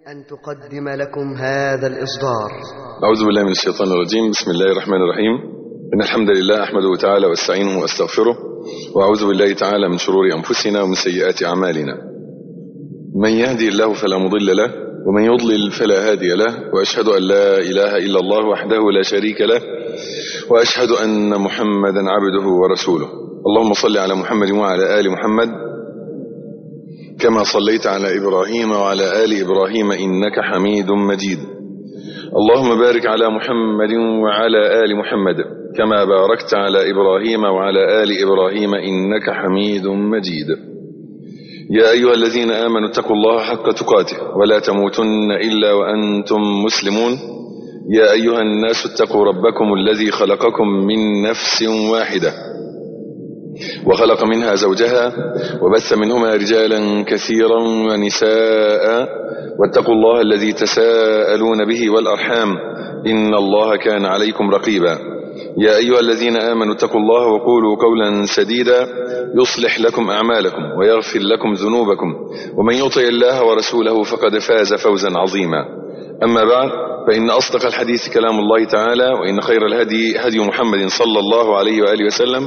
أن تقدم لكم هذا الإصدار أعوذ بالله من الشيطان الرجيم بسم الله الرحمن الرحيم إن الحمد لله أحمده تعالى واستعينه وأستغفره وأعوذ بالله تعالى من شرور أنفسنا ومن سيئات أعمالنا من يهدي الله فلا مضل له ومن يضلل فلا هادي له وأشهد أن لا إله إلا الله وحده لا شريك له وأشهد أن محمدا عبده ورسوله اللهم صل على محمد وعلى آل محمد كما صليت على إبراهيم وعلى آل إبراهيم إنك حميد مجيد اللهم بارك على محمد وعلى آل محمد كما باركت على إبراهيم وعلى آل إبراهيم إنك حميد مجيد يا أيها الذين آمنوا اتقوا الله حق تقاته ولا تموتن إلا وأنتم مسلمون يا أيها الناس اتقوا ربكم الذي خلقكم من نفس واحدة وخلق منها زوجها وبث منهما رجالا كثيرا ونساء واتقوا الله الذي تساءلون به والأرحام إن الله كان عليكم رقيبا يا أيها الذين آمنوا اتقوا الله وقولوا قولا سديدا يصلح لكم أعمالكم ويغفر لكم ذنوبكم ومن يطع الله ورسوله فقد فاز فوزا عظيما أما بعد فإن أصدق الحديث كلام الله تعالى وإن خير الهدي هدي محمد صلى الله عليه وآله وسلم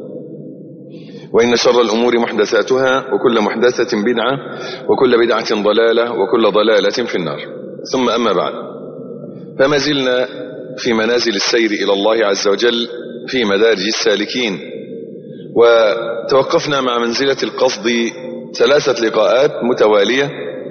وإن شر الأمور محدثاتها وكل محدثة بدعة وكل بدعة ضلالة وكل ضلالة في النار ثم أما بعد فما زلنا في منازل السير إلى الله عز وجل في مدارج السالكين وتوقفنا مع منزلة القصد ثلاثة لقاءات متوالية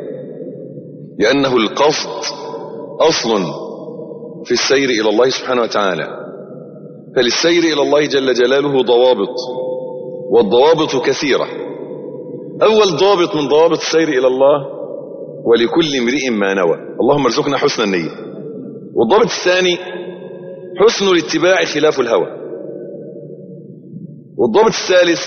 لأنه القصد أصل في السير إلى الله سبحانه وتعالى فللسير إلى الله جل جلاله ضوابط والضوابط كثيرة أول ضابط من ضوابط السير إلى الله ولكل امرئ ما نوى اللهم ارزقنا حسن النية والضابط الثاني حسن الاتباع خلاف الهوى والضابط الثالث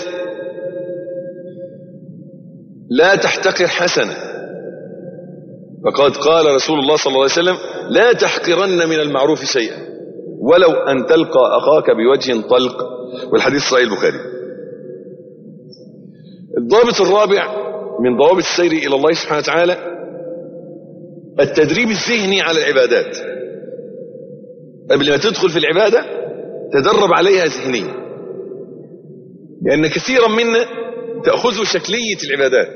لا تحتقر حسنة فقد قال رسول الله صلى الله عليه وسلم لا تحقرن من المعروف شيئا ولو أن تلقى أخاك بوجه طلق والحديث صحيح البخاري الضابط الرابع من ضوابط السير إلى الله سبحانه وتعالى التدريب الذهني على العبادات قبل ما تدخل في العبادة تدرب عليها ذهنيا لأن كثيرا منا تأخذه شكلية العبادات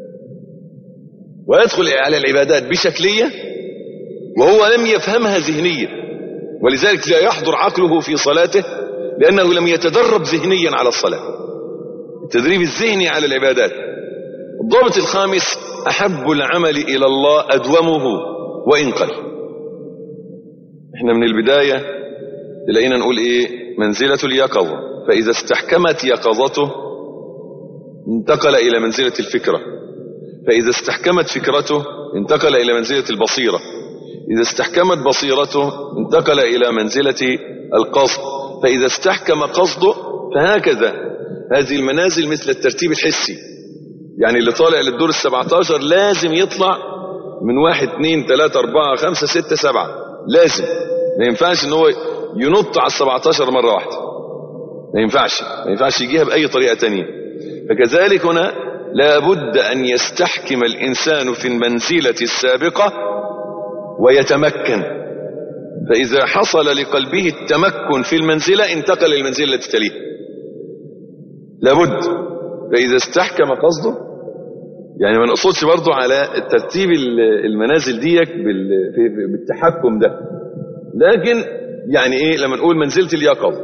ويدخل على العبادات بشكلية وهو لم يفهمها ذهنيا ولذلك لا يحضر عقله في صلاته لأنه لم يتدرب ذهنيا على الصلاة التدريب الذهني على العبادات الضابط الخامس أحب العمل إلى الله أدومه وإن قل احنا من البداية تلاقينا نقول ايه منزلة اليقظة فإذا استحكمت يقظته انتقل إلى منزلة الفكرة فإذا استحكمت فكرته انتقل إلى منزلة البصيرة إذا استحكمت بصيرته انتقل إلى منزلة القصد فإذا استحكم قصده فهكذا هذه المنازل مثل الترتيب الحسي يعني اللي طالع للدور السبعتاشر لازم يطلع من واحد اتنين تلاتة اربعة خمسة ستة سبعة لازم ما ينفعش ان هو ينط على السبعتاشر مرة واحدة ما ينفعش ما ينفعش يجيها بأي طريقة تانية فكذلك هنا لابد أن يستحكم الإنسان في المنزلة السابقة ويتمكن فإذا حصل لقلبه التمكن في المنزلة انتقل للمنزلة التي تليها لابد فإذا استحكم قصده يعني ما نقصدش برضو على ترتيب المنازل ديك بالتحكم ده لكن يعني ايه لما نقول منزلة اليقظة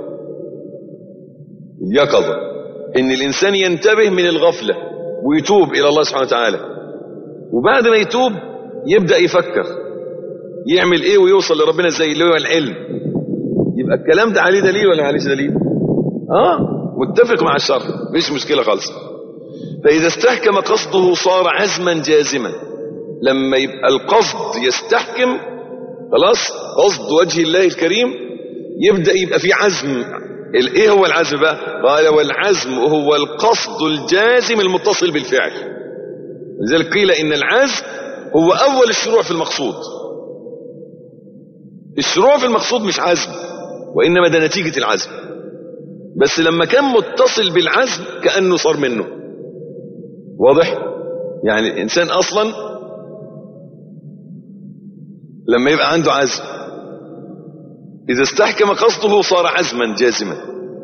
اليقظة ان الانسان ينتبه من الغفلة ويتوب الى الله سبحانه وتعالى وبعد ما يتوب يبدأ يفكر يعمل ايه ويوصل لربنا ازاي اللي هو العلم يبقى الكلام ده عليه دليل ولا عليه دليل اه متفق مع الشرع مش مشكلة خالص فإذا استحكم قصده صار عزما جازما لما يبقى القصد يستحكم خلاص قصد وجه الله الكريم يبدأ يبقى في عزم ايه هو العزم بقى قال والعزم هو القصد الجازم المتصل بالفعل لذلك قيل ان العزم هو اول الشروع في المقصود الشروع في المقصود مش عزم وانما ده نتيجة العزم بس لما كان متصل بالعزم كأنه صار منه واضح يعني الإنسان أصلا لما يبقى عنده عزم إذا استحكم قصده صار عزما جازما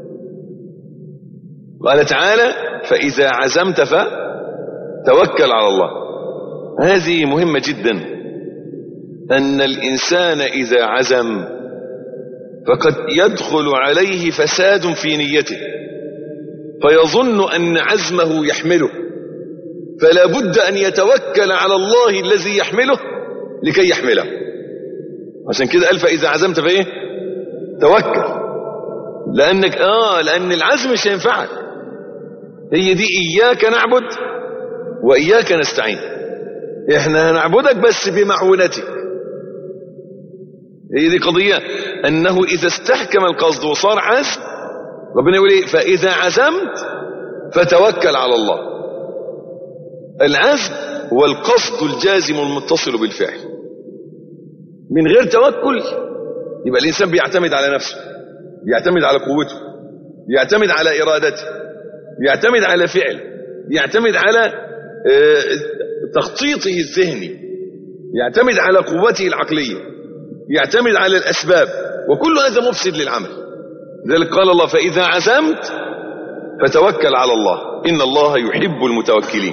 قال تعالى فإذا عزمت فتوكل على الله هذه مهمة جدا أن الإنسان إذا عزم فقد يدخل عليه فساد في نيته فيظن أن عزمه يحمله فلا بد أن يتوكل على الله الذي يحمله لكي يحمله عشان كده قال فإذا عزمت فإيه توكل لأنك آه لأن العزم مش هينفعك هي دي إياك نعبد وإياك نستعين إحنا هنعبدك بس بمعونتك هي دي قضية أنه إذا استحكم القصد وصار عزم ربنا يقول إيه فإذا عزمت فتوكل على الله العزم هو القصد الجازم المتصل بالفعل من غير توكل يبقى الإنسان بيعتمد على نفسه بيعتمد على قوته بيعتمد على إرادته بيعتمد على فعل بيعتمد على تخطيطه الذهني يعتمد على قوته العقلية يعتمد على الأسباب وكل هذا مفسد للعمل لذلك قال الله فإذا عزمت فتوكل على الله إن الله يحب المتوكلين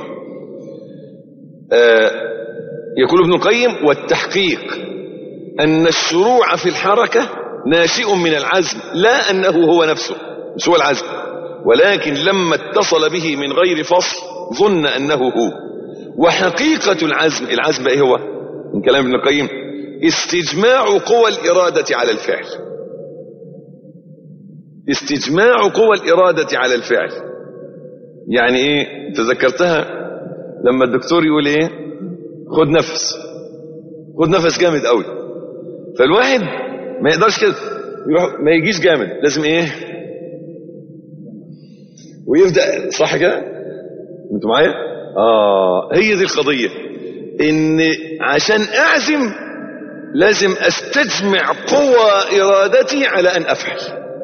آه يقول ابن القيم والتحقيق أن الشروع في الحركة ناشئ من العزم لا أنه هو نفسه مش هو العزم ولكن لما اتصل به من غير فصل ظن أنه هو وحقيقة العزم العزم ايه هو من كلام ابن القيم استجماع قوى الإرادة على الفعل استجماع قوى الإرادة على الفعل يعني ايه تذكرتها لما الدكتور يقول ايه خد نفس خد نفس جامد قوي فالواحد ما يقدرش كده يروح ما يجيش جامد لازم ايه ويبدا صح كده انتوا معايا اه هي دي القضيه ان عشان اعزم لازم استجمع قوى ارادتي على ان افعل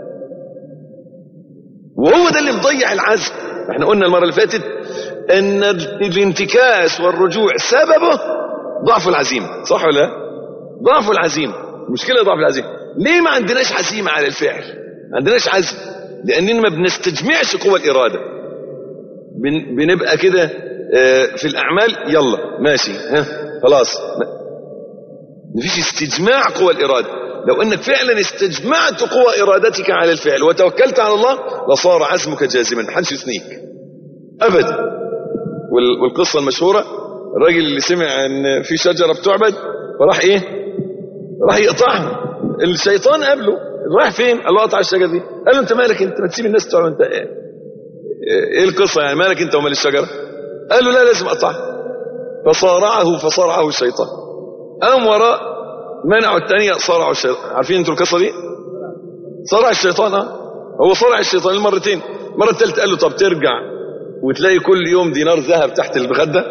وهو ده اللي مضيع العزم احنا قلنا المره اللي فاتت ان الانتكاس والرجوع سببه ضعف العزيمه صح ولا لا ضعف العزيمه مشكله ضعف العزيمه ليه ما عندناش عزيمه على الفعل ما عندناش عزم لاننا ما بنستجمعش قوى الاراده بن بنبقى كده في الاعمال يلا ماشي ها خلاص مفيش استجماع قوى الاراده لو انك فعلا استجمعت قوى ارادتك على الفعل وتوكلت على الله لصار عزمك جازما محدش يثنيك ابدا والقصه المشهوره الراجل اللي سمع ان في شجره بتعبد فراح ايه راح يقطعها الشيطان قابله رايح فين قال له اقطع الشجره دي قال له انت مالك انت ما تسيب الناس تعبد انت ايه ايه القصه يعني مالك انت ومال الشجره قال له لا لازم اقطعها فصارعه فصارعه الشيطان قام وراء منعوا الثانية صارعوا الشيطان عارفين انتوا القصة دي صارع الشيطان اه هو صارع الشيطان المرتين مرة الثالثة قال له طب ترجع وتلاقي كل يوم دينار ذهب تحت المخدة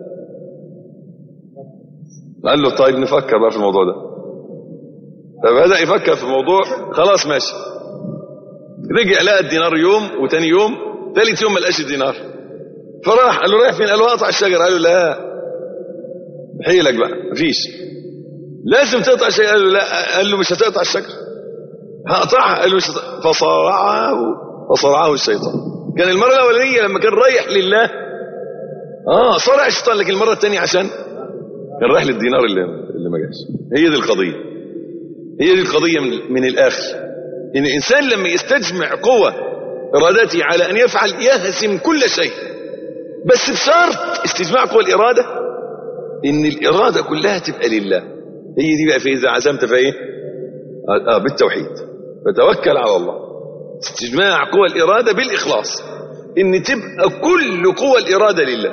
قال له طيب نفكر بقى في الموضوع ده فبدأ يفكر في الموضوع خلاص ماشي رجع لقى الدينار يوم وتاني يوم ثالث يوم ما لقاش الدينار فراح قال له رايح فين قال له اقطع الشجر قال له لا حيلك بقى مفيش لازم تقطع الشجر قال له لا قال له مش هتقطع الشجر هقطعها قال له مش هتقطع فصرعه فصرعه الشيطان كان المره الاولانيه لما كان رايح لله اه صرع الشيطان لكن المره الثانيه عشان كان رايح للدينار اللي اللي ما جاش هي دي القضيه هي دي القضيه من, من الاخر ان الانسان لما يستجمع قوه ارادته على ان يفعل يهزم كل شيء بس بشرط استجماع قوى الاراده ان الاراده كلها تبقى لله هي دي بقى فاذا عزمت فايه آه, اه بالتوحيد فتوكل على الله استجماع قوى الاراده بالاخلاص ان تبقى كل قوى الاراده لله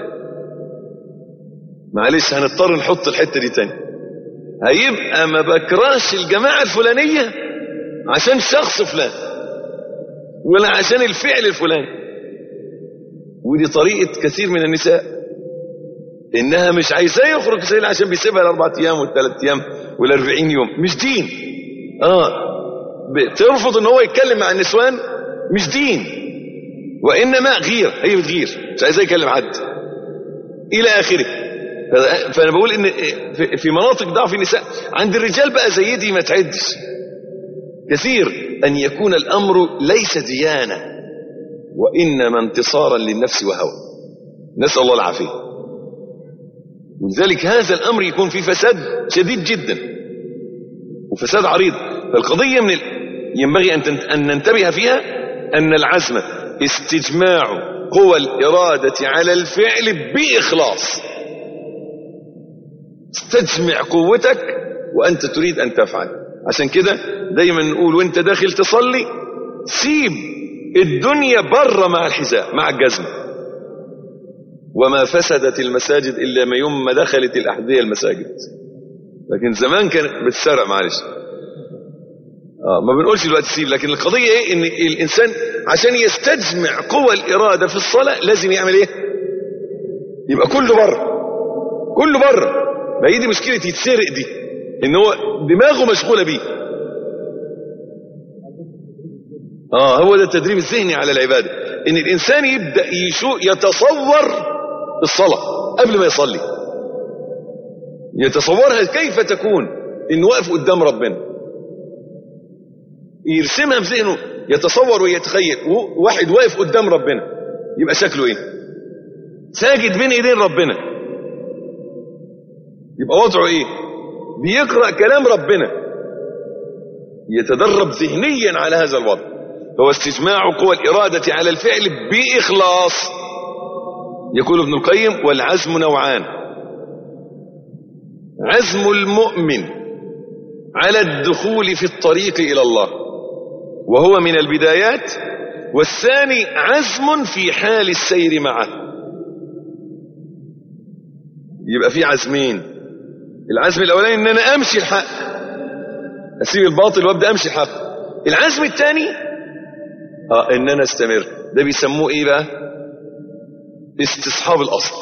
معلش هنضطر نحط الحته دي تاني هيبقى ما بكراش الجماعه الفلانيه عشان شخص فلان ولا عشان الفعل الفلاني ودي طريقه كثير من النساء انها مش عايزاه يخرج سيل عشان بيسيبها الاربع ايام والثلاث ايام والاربعين يوم مش دين اه بترفض ان هو يتكلم مع النسوان مش دين وانما غير هي بتغير مش عايزاه يكلم حد الى اخره ف- فانا بقول ان في- في مناطق ضعف النساء عند الرجال بقى زي دي ما تعدش كثير ان يكون الامر ليس ديانه وانما انتصارا للنفس وهوى نسال الله العافيه ولذلك هذا الامر يكون فيه فساد شديد جدا وفساد عريض فالقضيه من ال... ينبغي ان تن- ان ننتبه فيها ان العزم استجماع قوى الاراده على الفعل باخلاص استجمع قوتك وانت تريد ان تفعل عشان كده دايما نقول وانت داخل تصلي سيب الدنيا بره مع الحذاء مع الجزمه وما فسدت المساجد الا ما يوم ما دخلت الاحذيه المساجد لكن زمان كان بتسرق معلش اه ما بنقولش دلوقتي سيب لكن القضيه ايه ان الانسان عشان يستجمع قوى الاراده في الصلاه لازم يعمل ايه يبقى كله بره كله بره ما هي دي مشكله يتسرق دي ان هو دماغه مشغوله بيه اه هو ده التدريب الذهني على العباده ان الانسان يبدا يشو يتصور الصلاه قبل ما يصلي يتصورها كيف تكون انه واقف قدام ربنا يرسمها في ذهنه يتصور ويتخيل و- واحد واقف قدام ربنا يبقى شكله ايه ساجد بين ايدين ربنا يبقى وضعه ايه بيقرا كلام ربنا يتدرب ذهنيا على هذا الوضع فهو استجماع قوى الاراده على الفعل باخلاص يقول ابن القيم والعزم نوعان عزم المؤمن على الدخول في الطريق الى الله وهو من البدايات والثاني عزم في حال السير معه يبقى في عزمين العزم الاولاني ان انا امشي الحق اسيب الباطل وابدا امشي الحق العزم الثاني اه ان انا استمر ده بيسموه ايه بقى استصحاب الاصل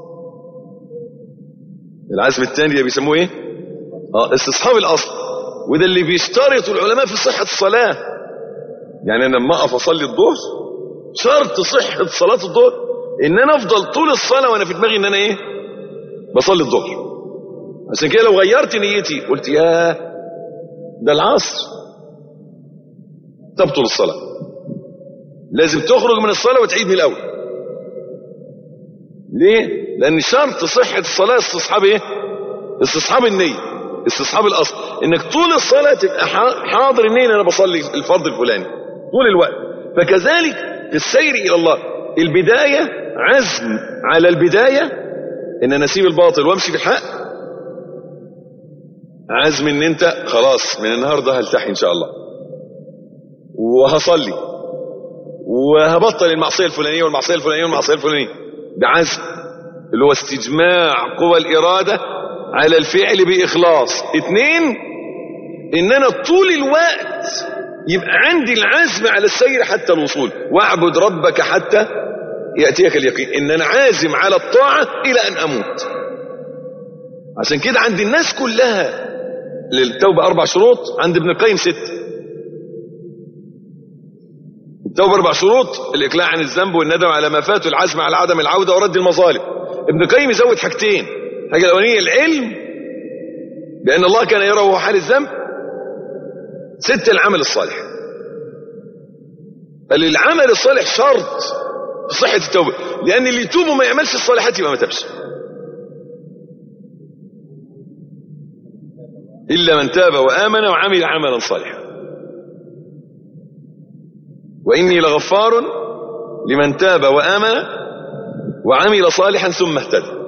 العزم الثاني ده بيسموه ايه اه استصحاب الاصل وده اللي بيشترط العلماء في صحه الصلاه يعني انا لما اقف اصلي الظهر شرط صحه صلاه الظهر ان انا افضل طول الصلاه وانا في دماغي ان انا ايه بصلي الظهر عشان كده لو غيرت نيتي قلت يا ده العصر تبطل الصلاه لازم تخرج من الصلاه وتعيد من الاول ليه لان شرط صحه الصلاه استصحاب ايه استصحاب النيه استصحاب الاصل انك طول الصلاه تبقى حا- حاضر النيه ان انا بصلي الفرض الفلاني طول الوقت فكذلك في السير الى الله البدايه عزم على البدايه ان انا اسيب الباطل وامشي في الحق عزم ان انت خلاص من النهارده هلتحي ان شاء الله وهصلي وهبطل المعصيه الفلانيه والمعصيه الفلانيه والمعصيه الفلانيه بعزم اللي هو استجماع قوى الاراده على الفعل باخلاص اتنين ان انا طول الوقت يبقى عندي العزم على السير حتى الوصول واعبد ربك حتى ياتيك اليقين ان انا عازم على الطاعه الى ان اموت عشان كده عند الناس كلها للتوبه اربع شروط عند ابن القيم ست التوبه اربع شروط الاقلاع عن الذنب والندم على ما فات والعزم على عدم العوده ورد المظالم ابن القيم يزود حاجتين الحاجه الاولانيه العلم بان الله كان يرى وهو حال الذنب ست العمل الصالح قال العمل الصالح شرط في صحه التوبه لان اللي يتوب وما يعملش الصالحات يبقى ما تابش الا من تاب وامن وعمل عملا صالحا واني لغفار لمن تاب وامن وعمل صالحا ثم اهتدى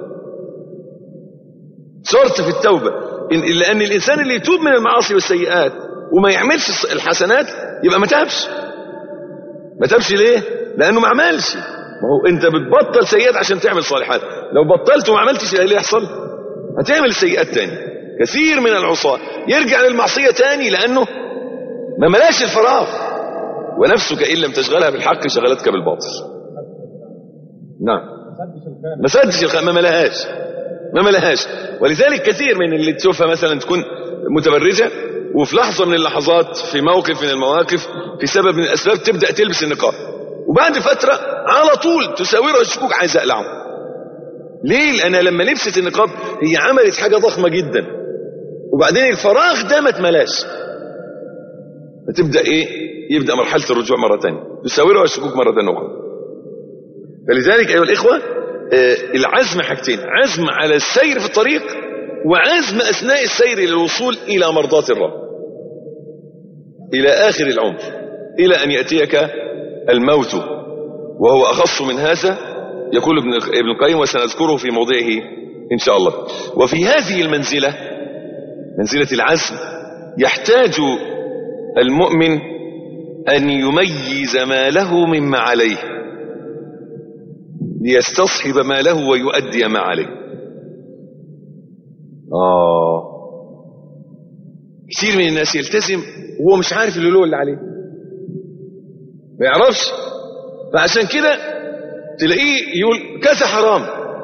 شرط في التوبه إن لان الانسان اللي يتوب من المعاصي والسيئات وما يعملش الحسنات يبقى ما تابش ما تابش ليه لانه ما عملش ما هو انت بتبطل سيئات عشان تعمل صالحات لو بطلت وما عملتش ايه اللي يحصل هتعمل السيئات تاني كثير من العصاة يرجع للمعصية تاني لانه ما ملاش الفراغ ونفسك ان لم تشغلها بالحق شغلتك بالباطل نعم ما سدش الخ... ما ملهاش ما ملهاش ولذلك كثير من اللي تشوفها مثلا تكون متبرجة وفي لحظة من اللحظات في موقف من المواقف في سبب من الأسباب تبدأ تلبس النقاب وبعد فترة على طول تساورها الشكوك عايز أقلعه ليه لأنها لما لبست النقاب هي عملت حاجة ضخمة جدا وبعدين الفراغ ده ما اتملاش فتبدأ ايه يبدأ مرحلة الرجوع مرة ثانية تساورها الشكوك مرة أخرى فلذلك أيها الإخوة آه، العزم حاجتين عزم على السير في الطريق وعزم أثناء السير إلى الوصول إلى مرضاة الرب إلى آخر العمر إلى أن يأتيك الموت وهو أخص من هذا يقول ابن ابن القيم وسنذكره في موضعه إن شاء الله وفي هذه المنزلة منزلة العزم يحتاج المؤمن أن يميز ما له مما عليه ليستصحب ما له ويؤدي ما عليه آه كثير من الناس يلتزم وهو مش عارف اللي له اللي عليه ما يعرفش فعشان كده تلاقيه يقول كذا حرام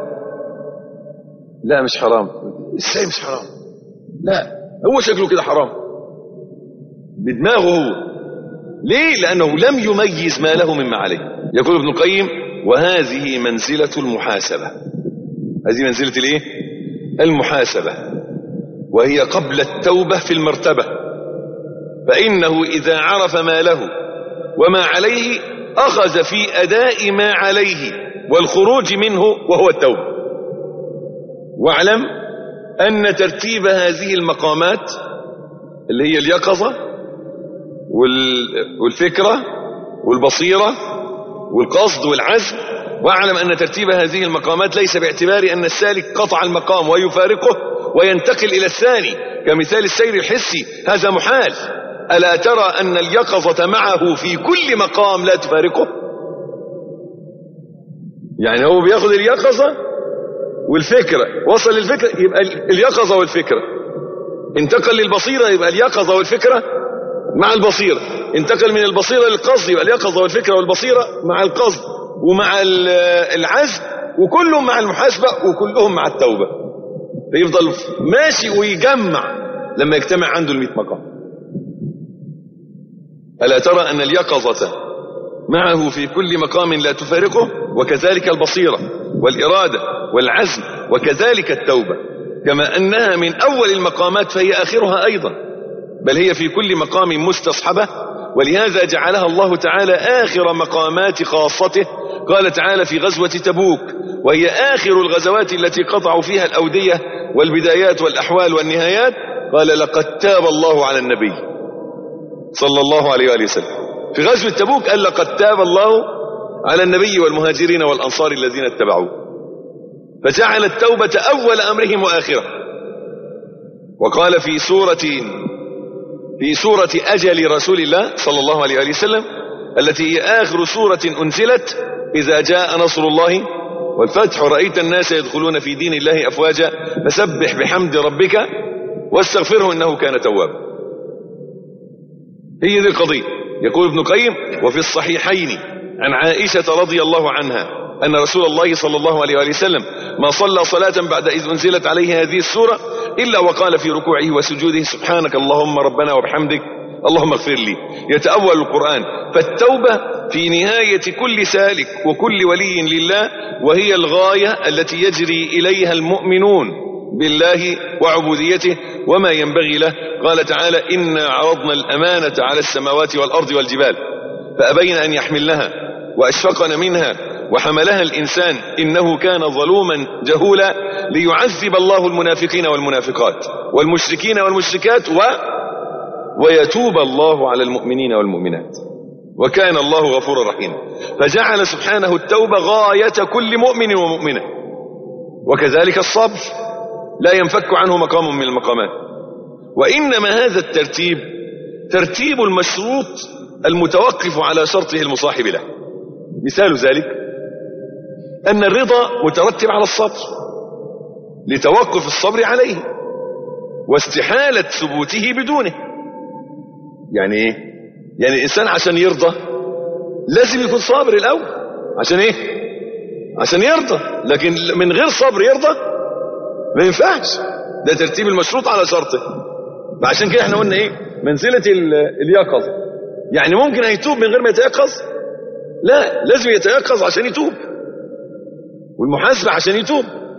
لا مش حرام ازاي مش حرام لا هو شكله كده حرام بدماغه هو ليه لانه لم يميز ما له مما عليه يقول ابن القيم وهذه منزلة المحاسبة هذه منزلة الايه المحاسبة وهي قبل التوبة في المرتبة فإنه إذا عرف ما له وما عليه أخذ في أداء ما عليه والخروج منه وهو التوبة واعلم أن ترتيب هذه المقامات اللي هي اليقظة وال- والفكرة والبصيرة والقصد والعزم واعلم أن ترتيب هذه المقامات ليس باعتبار أن السالك قطع المقام ويفارقه وينتقل إلى الثاني كمثال السير الحسي هذا محال ألا ترى أن اليقظة معه في كل مقام لا تفارقه يعني هو بياخد اليقظة والفكرة وصل للفكرة يبقى اليقظة والفكرة انتقل للبصيرة يبقى اليقظة والفكرة مع البصيرة انتقل من البصيرة للقصد يبقى اليقظة والفكرة والبصيرة مع القصد ومع ال- العزم وكلهم مع المحاسبة وكلهم مع التوبة فيفضل ماشي ويجمع لما يجتمع عنده المئة مقام ألا ترى أن اليقظة معه في كل مقام لا تفارقه وكذلك البصيرة والإرادة والعزم وكذلك التوبة كما أنها من أول المقامات فهي آخرها أيضا بل هي في كل مقام مستصحبة ولهذا جعلها الله تعالى آخر مقامات خاصته قال تعالى في غزوة تبوك وهي آخر الغزوات التي قطعوا فيها الأودية والبدايات والأحوال والنهايات قال لقد تاب الله على النبي صلى الله عليه وآله وسلم في غزوة تبوك قال لقد تاب الله على النبي والمهاجرين والأنصار الذين اتبعوه فجعل التوبة أول أمرهم وآخره وقال في سورة في سورة أجل رسول الله صلى الله عليه وآله وسلم التي هي آخر سورة أنزلت إذا جاء نصر الله والفتح رأيت الناس يدخلون في دين الله أفواجا فسبح بحمد ربك واستغفره إنه كان توابا هي ذي القضية يقول ابن قيم وفي الصحيحين عن عائشة رضي الله عنها أن رسول الله صلى الله عليه وآله وسلم ما صلى صلاة بعد إذ أنزلت عليه هذه السورة إلا وقال في ركوعه وسجوده سبحانك اللهم ربنا وبحمدك اللهم اغفر لي يتأول القرآن فالتوبة في نهاية كل سالك وكل ولي لله وهي الغاية التي يجري إليها المؤمنون بالله وعبوديته وما ينبغي له قال تعالى إنا عرضنا الأمانة على السماوات والأرض والجبال فأبين أن يحملنها وأشفقن منها وحملها الإنسان إنه كان ظلوما جهولا ليعذب الله المنافقين والمنافقات والمشركين والمشركات و ويتوب الله على المؤمنين والمؤمنات وكان الله غفورا رحيما فجعل سبحانه التوبة غاية كل مؤمن ومؤمنة وكذلك الصبر لا ينفك عنه مقام من المقامات وإنما هذا الترتيب ترتيب المشروط المتوقف على شرطه المصاحب له مثال ذلك أن الرضا مترتب على الصبر لتوقف الصبر عليه واستحالة ثبوته بدونه يعني ايه يعني الإنسان عشان يرضى لازم يكون صابر الأول عشان ايه عشان يرضى لكن من غير صبر يرضى ما ينفعش ده ترتيب المشروط على شرطه فعشان كده احنا قلنا ايه منزلة ال- اليقظة يعني ممكن هيتوب من غير ما يتيقظ لا لازم يتيقظ عشان يتوب والمحاسبة عشان يتوب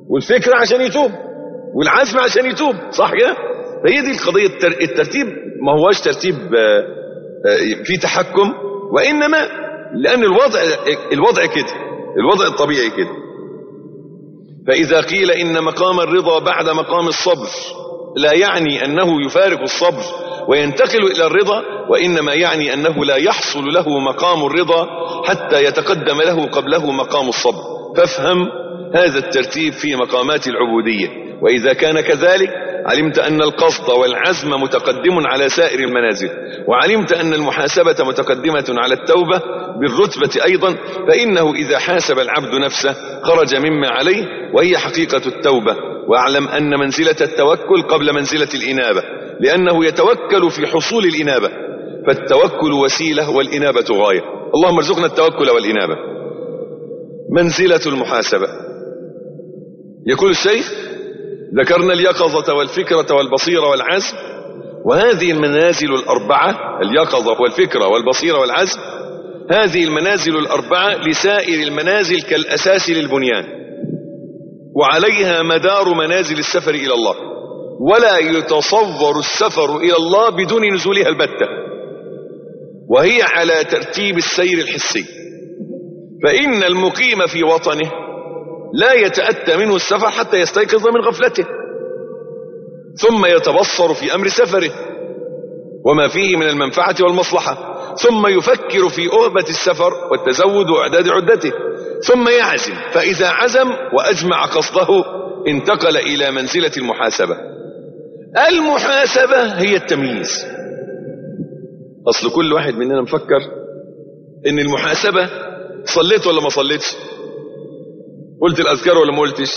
والفكرة عشان يتوب والعزم عشان يتوب صح كده فهي دي القضية التر- الترتيب ما هواش ترتيب آه، آه، في تحكم وإنما لأن الوضع الوضع كده الوضع الطبيعي كده فإذا قيل إن مقام الرضا بعد مقام الصبر لا يعني أنه يفارق الصبر وينتقل إلى الرضا وإنما يعني أنه لا يحصل له مقام الرضا حتى يتقدم له قبله مقام الصبر فافهم هذا الترتيب في مقامات العبودية وإذا كان كذلك علمت أن القصد والعزم متقدم على سائر المنازل وعلمت أن المحاسبة متقدمة على التوبة بالرتبة أيضا فإنه إذا حاسب العبد نفسه خرج مما عليه وهي حقيقة التوبة واعلم أن منزلة التوكل قبل منزلة الإنابة لأنه يتوكل في حصول الإنابة فالتوكل وسيلة والإنابة غاية اللهم ارزقنا التوكل والإنابة منزلة المحاسبة يقول الشيخ ذكرنا اليقظة والفكرة والبصيرة والعزم وهذه المنازل الأربعة اليقظة والفكرة والبصيرة والعزم هذه المنازل الأربعة لسائر المنازل كالأساس للبنيان وعليها مدار منازل السفر إلى الله ولا يتصور السفر إلى الله بدون نزولها البتة وهي على ترتيب السير الحسي فإن المقيم في وطنه لا يتأتى منه السفر حتى يستيقظ من غفلته ثم يتبصر في أمر سفره وما فيه من المنفعة والمصلحة ثم يفكر في أهبة السفر والتزود وإعداد عدته ثم يعزم فإذا عزم وأجمع قصده انتقل إلى منزلة المحاسبة المحاسبة هي التمييز أصل كل واحد مننا مفكر إن المحاسبة صليت ولا ما صليتش قلت الأذكار ولا ما قلتش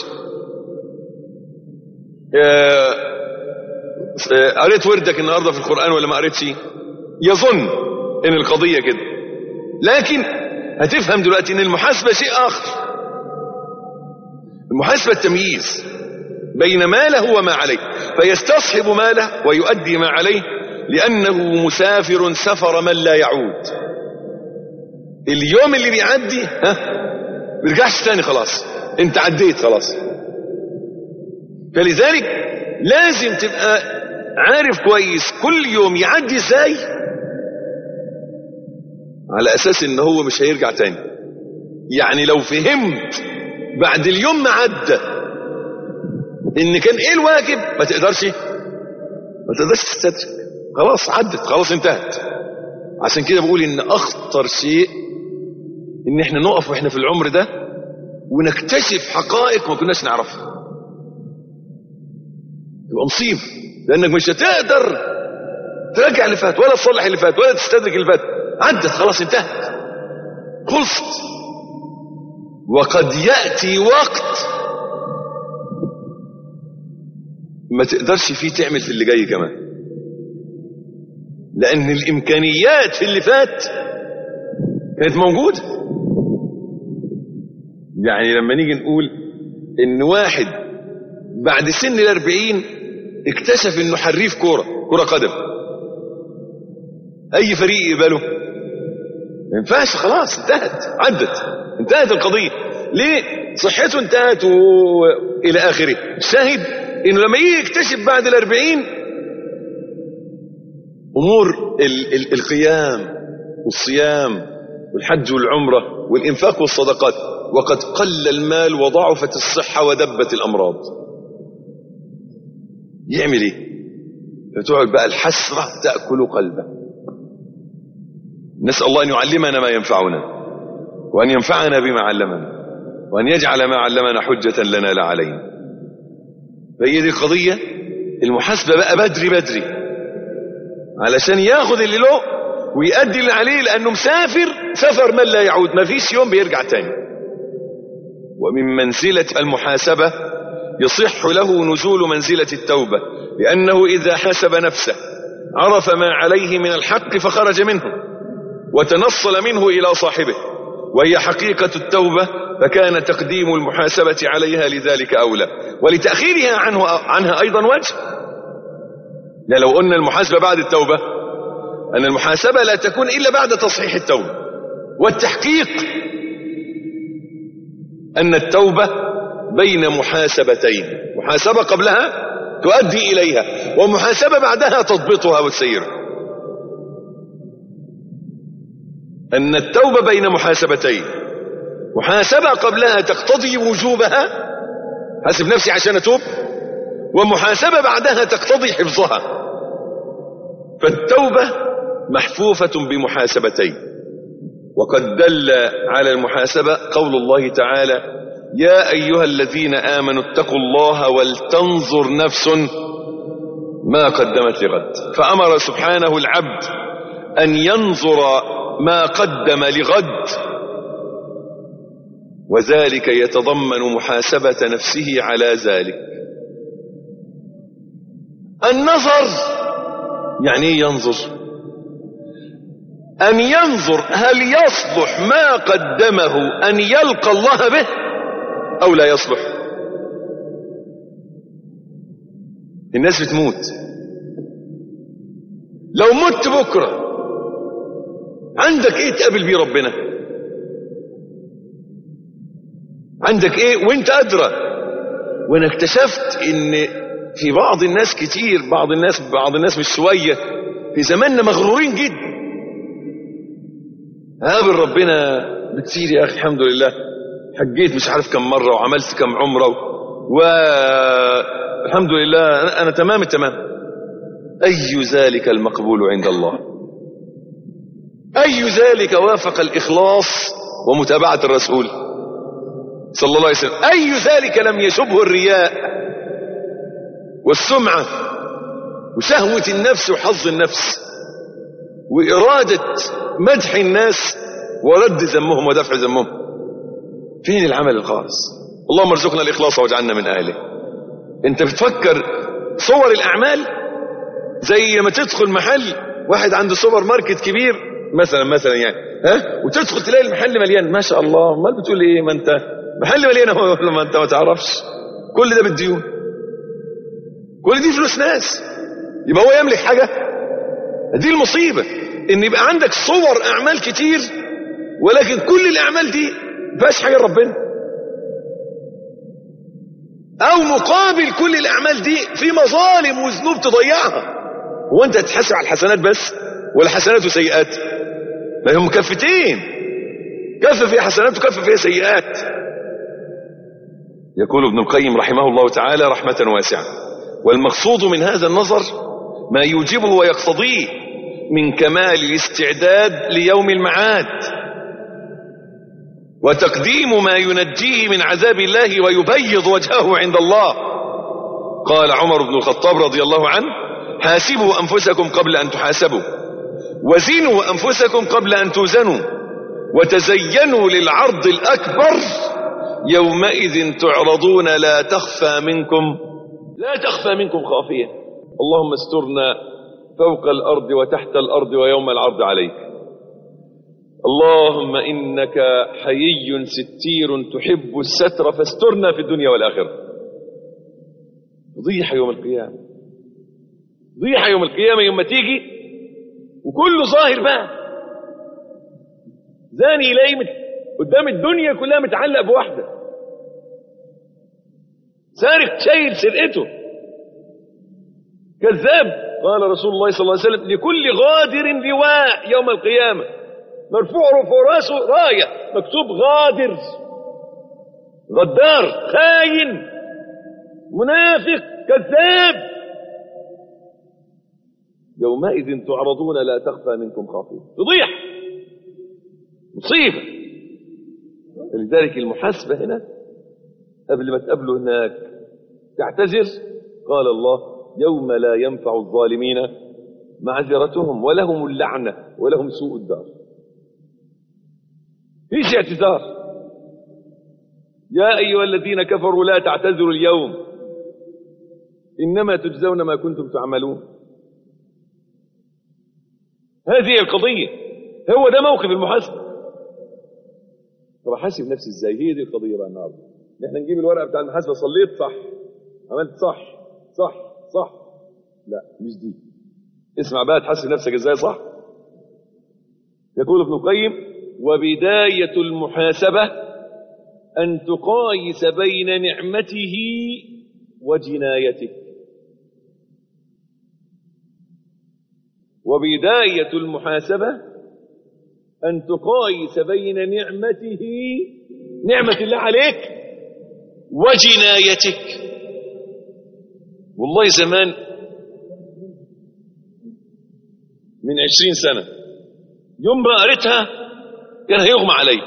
آه، آه، قريت وردك النهاردة في القرآن ولا ما قريتش يظن إن القضية كده لكن هتفهم دلوقتي إن المحاسبة شيء آخر المحاسبة التمييز بين ما له وما عليه فيستصحب ماله ويؤدي ما عليه لأنه مسافر سفر من لا يعود اليوم اللي بيعدي ها بيرجعش تاني خلاص انت عديت خلاص فلذلك لازم تبقى عارف كويس كل يوم يعدي ازاي على اساس ان هو مش هيرجع تاني يعني لو فهمت بعد اليوم ما عدى ان كان ايه الواجب ما تقدرش ما تقدرش تستدرك خلاص عدت خلاص انتهت عشان كده بقول ان اخطر شيء ان احنا نقف واحنا في العمر ده ونكتشف حقائق ما كناش نعرفها تبقى مصيبه لانك مش هتقدر ترجع اللي فات ولا تصلح اللي فات ولا تستدرك اللي فات عدت خلاص انتهت خلصت وقد ياتي وقت ما تقدرش فيه تعمل في اللي جاي كمان لان الامكانيات في اللي فات كانت موجوده يعني لما نيجي نقول ان واحد بعد سن الاربعين اكتشف انه حريف كوره كوره قدم اي فريق يقبله ما ينفعش خلاص انتهت عدت انتهت القضيه ليه صحته انتهت والى اخره الشاهد انه لما يجي يكتشف بعد الاربعين امور ال ال القيام والصيام والحج والعمره والانفاق والصدقات وقد قل المال وضعفت الصحه ودبت الامراض يعمل ايه فتقعد بقى الحسره تاكل قلبه نسال الله ان يعلمنا ما ينفعنا وان ينفعنا بما علمنا وان يجعل ما علمنا حجه لنا لا علينا فهي دي القضيه المحاسبه بقى بدري بدري علشان ياخد اللي له ويأدي اللي عليه لأنه مسافر سفر من لا يعود ما فيش يوم بيرجع تاني ومن منزلة المحاسبة يصح له نزول منزلة التوبة لأنه إذا حسب نفسه عرف ما عليه من الحق فخرج منه وتنصل منه إلى صاحبه وهي حقيقة التوبة فكان تقديم المحاسبة عليها لذلك أولى ولتأخيرها عنه عنها أيضا وجه لا لو قلنا المحاسبة بعد التوبة أن المحاسبة لا تكون إلا بعد تصحيح التوبة والتحقيق أن التوبة بين محاسبتين محاسبة قبلها تؤدي إليها ومحاسبة بعدها تضبطها وتسيرها أن التوبة بين محاسبتين محاسبة قبلها تقتضي وجوبها حاسب نفسي عشان أتوب ومحاسبة بعدها تقتضي حفظها فالتوبة محفوفة بمحاسبتين وقد دل على المحاسبة قول الله تعالى يا أيها الذين آمنوا اتقوا الله ولتنظر نفس ما قدمت لغد فأمر سبحانه العبد أن ينظر ما قدم لغد وذلك يتضمن محاسبة نفسه على ذلك النظر يعني ايه ينظر أن ينظر هل يصلح ما قدمه أن يلقى الله به أو لا يصلح الناس بتموت لو مت بكرة عندك ايه تقابل بيه ربنا عندك ايه وانت ادرى وانا اكتشفت ان في بعض الناس كتير بعض الناس بعض الناس مش شوية في زماننا مغرورين جدا قابل ربنا بكتير يا اخي الحمد لله حجيت مش عارف كم مرة وعملت كم عمرة والحمد لله أنا, أنا تمام التمام أي ذلك المقبول عند الله أي ذلك وافق الإخلاص ومتابعة الرسول صلى الله عليه وسلم أي ذلك لم يشبه الرياء والسمعة وشهوة النفس وحظ النفس وإرادة مدح الناس ورد ذمهم ودفع ذمهم فين العمل الخالص اللهم ارزقنا الإخلاص واجعلنا من أهله انت بتفكر صور الأعمال زي لما تدخل محل واحد عنده سوبر ماركت كبير مثلا مثلا يعني ها وتدخل تلاقي المحل مليان ما شاء الله امال بتقول ايه ما انت محل مليان اهو ما انت ما تعرفش كل ده بالديون كل دي فلوس ناس يبقى هو يملك حاجه دي المصيبه ان يبقى عندك صور اعمال كتير ولكن كل الاعمال دي فيهاش حاجه لربنا او مقابل كل الاعمال دي في مظالم وذنوب تضيعها هو انت هتحاسب على الحسنات بس ولا حسنات وسيئات ما هم كفتين كف فيها حسنات وكف فيها سيئات يقول ابن القيم رحمه الله تعالى رحمة واسعة والمقصود من هذا النظر ما يوجبه ويقتضيه من كمال الاستعداد ليوم المعاد وتقديم ما ينجيه من عذاب الله ويبيض وجهه عند الله قال عمر بن الخطاب رضي الله عنه حاسبوا أنفسكم قبل أن تحاسبوا وزنوا أنفسكم قبل أن توزنوا وتزينوا للعرض الأكبر يومئذ تعرضون لا تخفى منكم لا تخفى منكم خافية اللهم استرنا فوق الأرض وتحت الأرض ويوم العرض عليك اللهم إنك حيي ستير تحب الستر فاسترنا في الدنيا والآخرة ضيح يوم القيامة ضيح يوم القيامة يوم ما تيجي وكله ظاهر بقى زاني يلاقي مت... قدام الدنيا كلها متعلق بواحدة سارق شايل سرقته كذاب قال رسول الله صلى الله عليه وسلم لكل غادر لواء يوم القيامة مرفوع فوق راسه راية مكتوب غادر غدار خاين منافق كذاب يومئذ تعرضون لا تخفى منكم خافية تضيح مصيبة لذلك المحاسبة هنا قبل ما تقابله هناك تعتذر قال الله يوم لا ينفع الظالمين معذرتهم ولهم اللعنة ولهم سوء الدار فيش اعتذار يا أيها الذين كفروا لا تعتذروا اليوم إنما تجزون ما كنتم تعملون هذه القضية هو ده موقف المحاسبة طب احاسب نفسي ازاي هي دي القضية بقى النهارده ان احنا نجيب الورقة بتاع المحاسبة صليت صح عملت صح صح صح لا مش دي اسمع بقى تحاسب نفسك ازاي صح يقول ابن القيم وبداية المحاسبة أن تقايس بين نعمته وجنايتك وبداية المحاسبة أن تقايس بين نعمته نعمة الله عليك وجنايتك والله زمان من عشرين سنة يوم ما قريتها كان هيغمى علي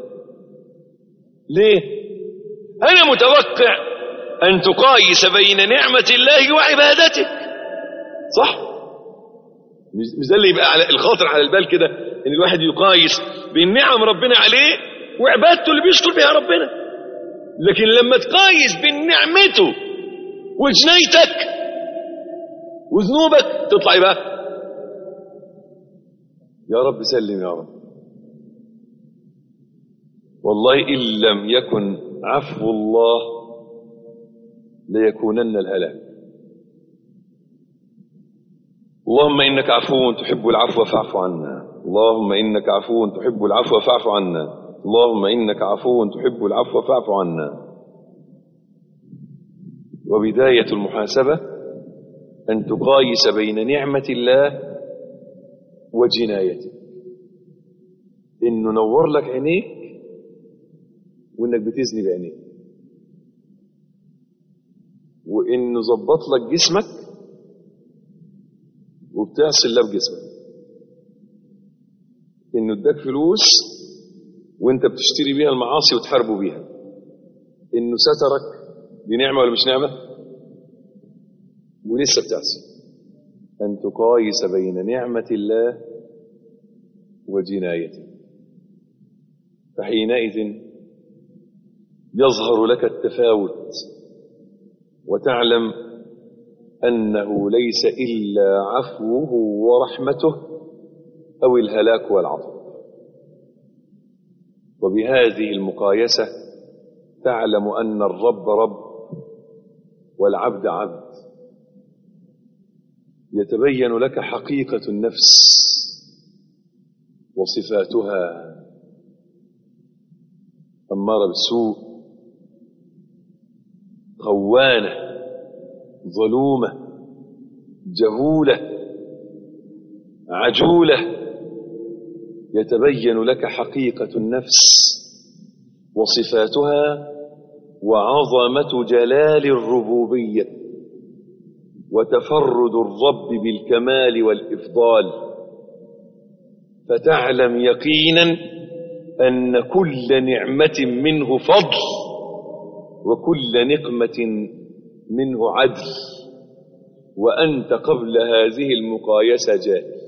ليه أنا متوقع أن تقايس بين نعمة الله وعبادتك صح مش مش ده اللي يبقى على الخاطر على البال كده ان الواحد يقايس بين نعم ربنا عليه وعبادته اللي بيشكر بها ربنا لكن لما تقايس بين نعمته وجنيتك وذنوبك تطلع ايه بقى يا رب سلم يا رب والله ان لم يكن عفو الله ليكونن الهلاك اللهم انك عفو تحب العفو فاعف عنا اللهم انك عفو تحب العفو فاعف عنا اللهم انك عفو تحب العفو فاعف عنا وبدايه المحاسبه ان تقايس بين نعمه الله وجنايته انه نور لك عينيك وانك بتزني بعينيك وانه ظبط لك جسمك وبتعصي الله بجسمك انه اداك فلوس وانت بتشتري بيها المعاصي وتحاربوا بيها انه سترك دي نعمه ولا مش نعمه ولسه بتعصي ان تقايس بين نعمه الله وجنايته فحينئذ يظهر لك التفاوت وتعلم أنه ليس إلا عفوه ورحمته أو الهلاك والعطب وبهذه المقايسة تعلم أن الرب رب والعبد عبد يتبين لك حقيقة النفس وصفاتها أمارة بالسوء خوانة ظلومة جهولة عجولة يتبين لك حقيقة النفس وصفاتها وعظمة جلال الربوبية وتفرد الرب بالكمال والإفضال فتعلم يقينا أن كل نعمة منه فضل وكل نقمة منه عدل وأنت قبل هذه المقايسة جاهل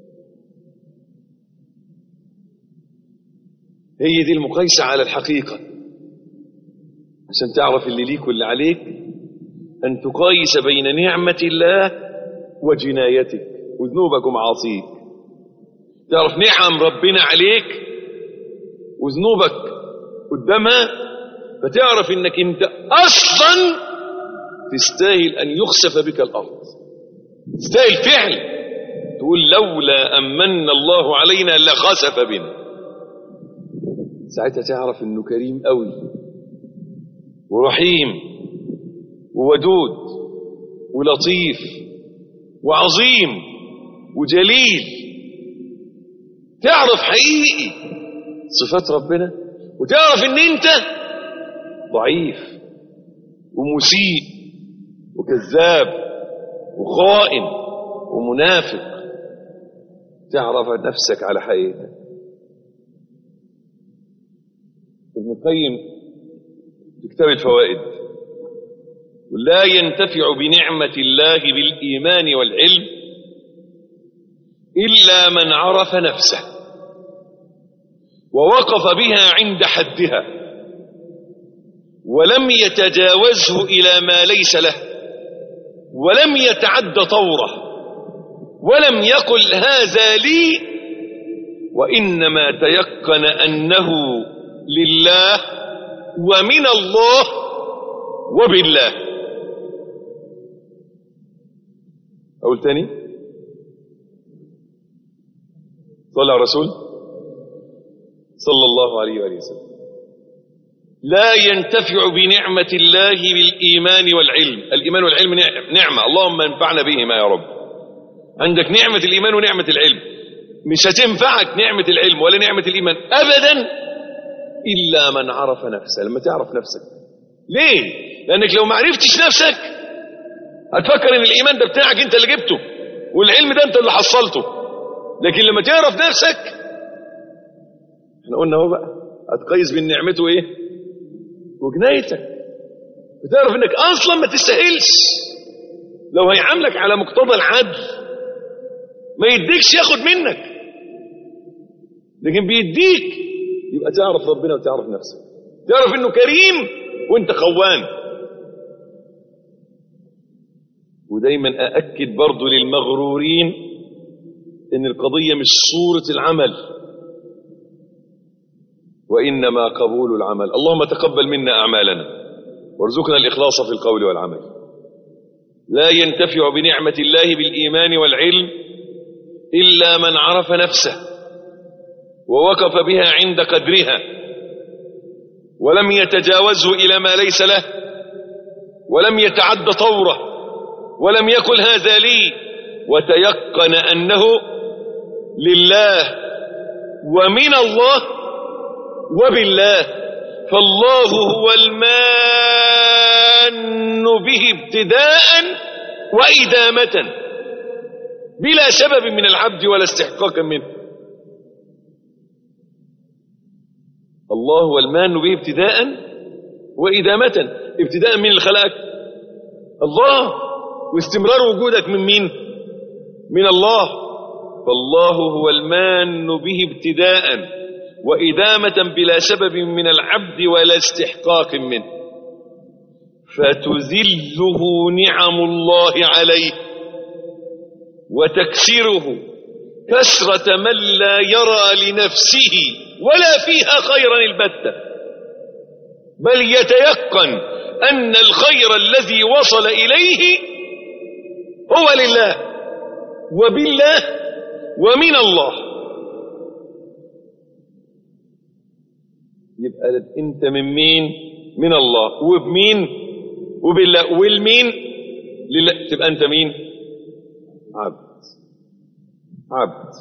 هي دي المقايسة على الحقيقة عشان تعرف اللي ليك واللي عليك أن تقايس بين نعمة الله وجنايتك وذنوبك ومعاصيك تعرف نعم ربنا عليك وذنوبك قدامها فتعرف انك انت اصلا تستاهل ان يخسف بك الارض تستاهل فعل تقول لولا امن الله علينا لخسف بنا ساعتها تعرف انه كريم قوي ورحيم وودود ولطيف وعظيم وجليل تعرف حقيقي صفات ربنا وتعرف ان انت ضعيف ومسيء وكذاب وخائن ومنافق تعرف نفسك على حقيقتك ابن القيم في كتاب الفوائد لا ينتفع بنعمة الله بالإيمان والعلم إلا من عرف نفسه ووقف بها عند حدها ولم يتجاوزه إلى ما ليس له ولم يتعد طوره ولم يقل هذا لي وإنما تيقن أنه لله ومن الله وبالله أقول تاني صلى على الرسول صلى الله عليه وآله وسلم لا ينتفع بنعمة الله بالإيمان والعلم الإيمان والعلم نعمة اللهم انفعنا بهما يا رب عندك نعمة الإيمان ونعمة العلم مش هتنفعك نعمة العلم ولا نعمة الإيمان أبدا إلا من عرف نفسه لما تعرف نفسك ليه؟ لأنك لو ما عرفتش نفسك هتفكر إن الإيمان ده بتاعك أنت اللي جبته والعلم ده أنت اللي حصلته لكن لما تعرف نفسك احنا قلنا اهو بقى هتقيس بين نعمته ايه وجنايتك بتعرف انك اصلا ما تستاهلش لو هيعاملك على مقتضى العدل ما يديكش ياخد منك لكن بيديك يبقى تعرف ربنا وتعرف نفسك تعرف انه كريم وانت خوان ودايما أأكد برضو للمغرورين إن القضية مش صورة العمل وإنما قبول العمل اللهم تقبل منا أعمالنا وارزقنا الإخلاص في القول والعمل لا ينتفع بنعمة الله بالإيمان والعلم إلا من عرف نفسه ووقف بها عند قدرها ولم يتجاوزه إلى ما ليس له ولم يتعد طوره ولم يقل هذا لي وتيقن أنه لله ومن الله وبالله فالله هو المان به ابتداء وإدامة بلا سبب من العبد ولا استحقاق منه الله هو المان به ابتداء وإدامة ابتداء من الخلاق الله واستمرار وجودك من مين من الله فالله هو المان به ابتداء وإدامة بلا سبب من العبد ولا استحقاق منه فتذله نعم الله عليه وتكسره كسرة من لا يرى لنفسه ولا فيها خيرا البتة بل يتيقن أن الخير الذي وصل إليه هو لله وبالله ومن الله يبقى انت من مين من الله وبمين وبالله والمين لله تبقى انت مين عبد عبد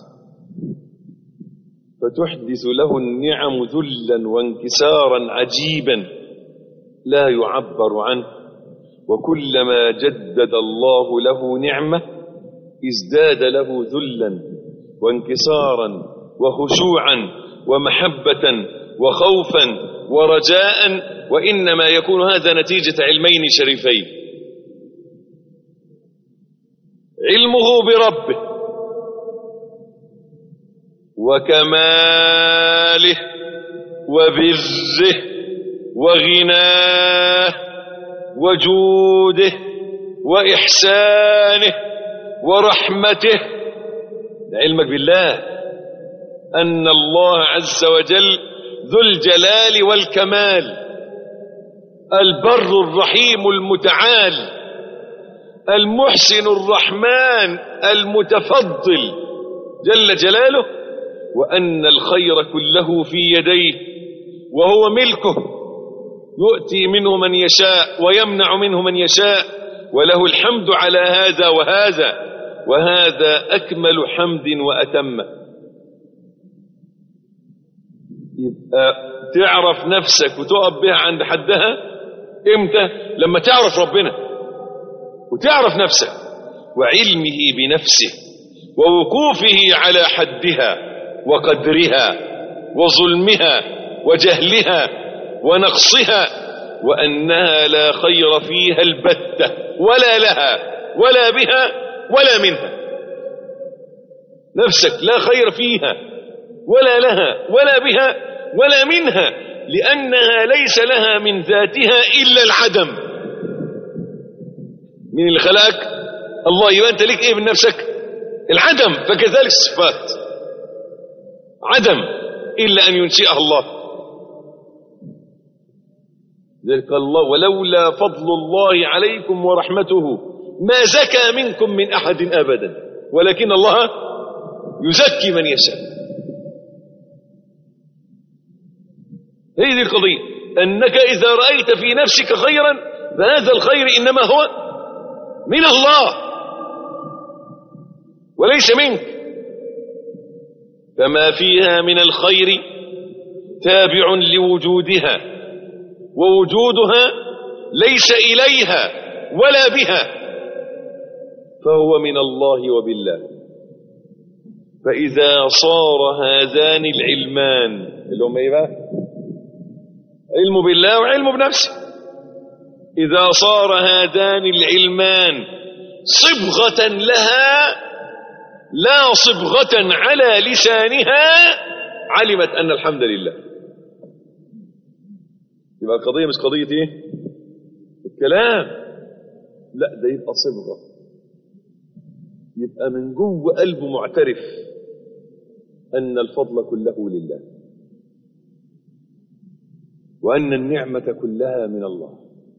فتحدث له النعم ذلا وانكسارا عجيبا لا يعبر عنه وكلما جدد الله له نعمة ازداد له ذلا وانكسارا وخشوعا ومحبة وخوفا ورجاء وإنما يكون هذا نتيجة علمين شريفين علمه بربه وكماله وبره وغناه وجوده وإحسانه ورحمته علمك بالله أن الله عز وجل ذو الجلال والكمال البر الرحيم المتعال المحسن الرحمن المتفضل جل جلاله وأن الخير كله في يديه وهو ملكه يؤتي منه من يشاء ويمنع منه من يشاء وله الحمد على هذا وهذا وهذا أكمل حمد وأتمه يبقى تعرف نفسك وتقف بها عند حدها امتى لما تعرف ربنا وتعرف نفسك وعلمه بنفسه ووقوفه على حدها وقدرها وظلمها وجهلها ونقصها وأنها لا خير فيها البتة ولا لها ولا بها ولا منها نفسك لا خير فيها ولا لها ولا بها ولا منها لأنها ليس لها من ذاتها إلا العدم من اللي خلقك الله يبقى أنت ليك إيه من نفسك العدم فكذلك الصفات عدم إلا أن ينشئها الله ذلك قال الله ولولا فضل الله عليكم ورحمته ما زكى منكم من أحد أبدا ولكن الله يزكي من يشاء هي دي القضية أنك إذا رأيت في نفسك خيرا فهذا الخير إنما هو من الله وليس منك فما فيها من الخير تابع لوجودها ووجودها ليس إليها ولا بها فهو من الله وبالله فإذا صار هذان العلمان اللي هم ايه بقى علم بالله وعلم بنفسه إذا صار هذان العلمان صبغة لها لا صبغة على لسانها علمت أن الحمد لله يبقى القضية مش قضية ايه الكلام لا ده يبقى صبغة يبقى من جوه قلبه معترف أن الفضل كله لله وأن النعمة كلها من الله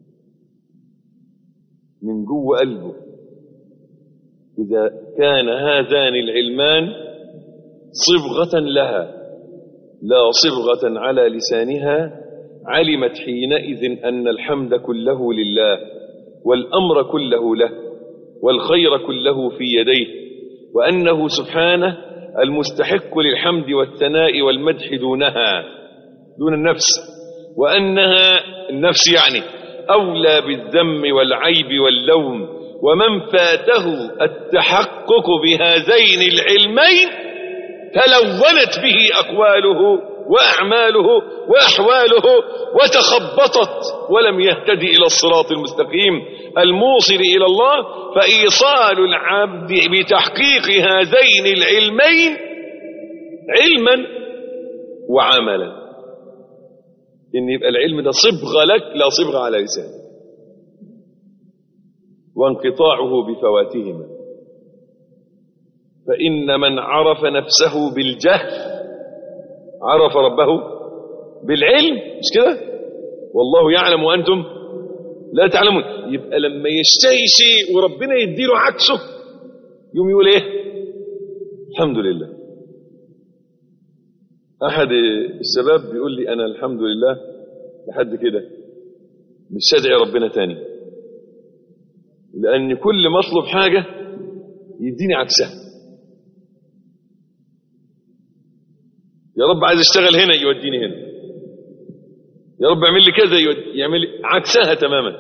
من جوه قلبه إذا كان هذان العلمان صبغة لها لا صبغة على لسانها علمت حينئذ أن الحمد كله لله والأمر كله له والخير كله في يديه وأنه سبحانه المستحق للحمد والثناء والمدح دونها دون النفس وأنها النفس يعني أولى بالذم والعيب واللوم ومن فاته التحقق بهذين العلمين تلونت به أقواله وأعماله وأحواله وتخبطت ولم يهتدي إلى الصراط المستقيم الموصل إلى الله فإيصال العبد بتحقيق هذين العلمين علما وعملا إن يبقى العلم ده صبغة لك لا صبغة على لسانك وانقطاعه بفواتهما فإن من عرف نفسه بالجهل عرف ربه بالعلم مش كده والله يعلم وأنتم لا تعلمون يبقى لما يشتهي شيء وربنا يديله عكسه يوم يقول ايه الحمد لله احد الشباب بيقول لي انا الحمد لله لحد كده مش هدعي ربنا تاني لان كل ما اطلب حاجه يديني عكسها يا رب عايز اشتغل هنا يوديني هنا يا رب اعمل لي كذا يود- يعمل لي عكسها تماما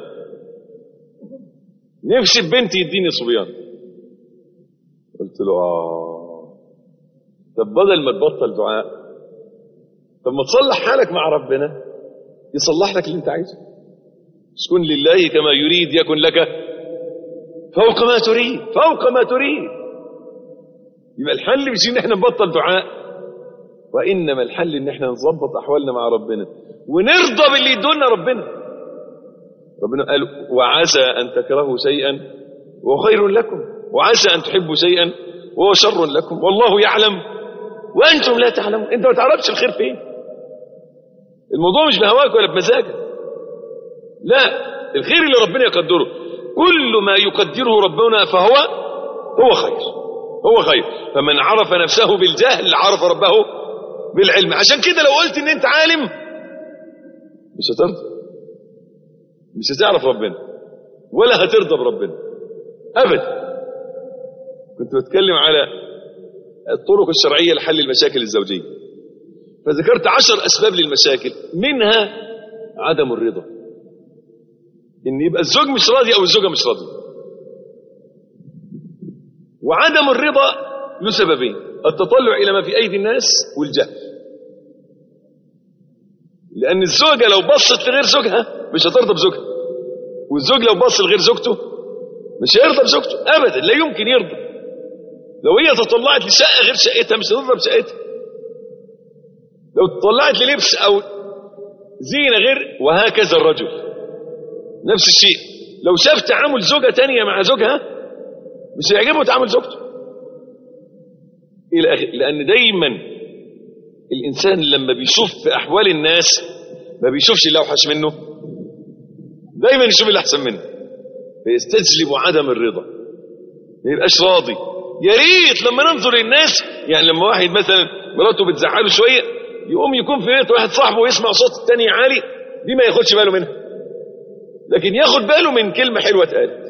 نفسي ببنتي يديني صبيان قلت له اه طب بدل ما تبطل دعاء طب ما تصلح حالك مع ربنا يصلح لك اللي انت عايزه اسكن لله كما يريد يكن لك فوق ما تريد فوق ما تريد يبقى الحل مش ان احنا نبطل دعاء وانما الحل ان احنا نظبط احوالنا مع ربنا ونرضى باللي يدونا ربنا ربنا قال وعسى ان تكرهوا شيئا وهو خير لكم وعسى ان تحبوا شيئا وهو شر لكم والله يعلم وانتم لا تعلمون انت ما تعرفش الخير فين الموضوع مش بهواك ولا بمزاجك لا الخير اللي ربنا يقدره كل ما يقدره ربنا فهو هو خير هو خير فمن عرف نفسه بالجهل عرف ربه بالعلم عشان كده لو قلت ان انت عالم مش هترضى مش هتعرف ربنا ولا هترضى بربنا ابدا كنت بتكلم على الطرق الشرعية لحل المشاكل الزوجية فذكرت عشر أسباب للمشاكل منها عدم الرضا إن يبقى الزوج مش راضي أو الزوجة مش راضية وعدم الرضا له سببين التطلع إلى ما في أيدي الناس والجهل لأن الزوجة لو بصت لغير زوجها مش هترضى بزوجها والزوج لو بص لغير زوجته مش هيرضى بزوجته أبدا لا يمكن يرضى لو هي تطلعت لشقة غير شقتها مش هترضى بشقتها لو تطلعت للبس أو زينة غير وهكذا الرجل نفس الشيء لو شاف تعامل زوجة تانية مع زوجها مش هيعجبه تعامل زوجته إلى آخر لأن دايما الإنسان لما بيشوف في أحوال الناس ما بيشوفش اللي أوحش منه دايما يشوف اللي أحسن منه فيستجلب عدم الرضا ما يبقاش راضي يا ريت لما ننظر للناس يعني لما واحد مثلا مراته بتزعله شويه يقوم يكون في بيت واحد صاحبه ويسمع صوت التاني عالي دي ما ياخدش باله منها لكن ياخد باله من كلمة حلوة اتقالت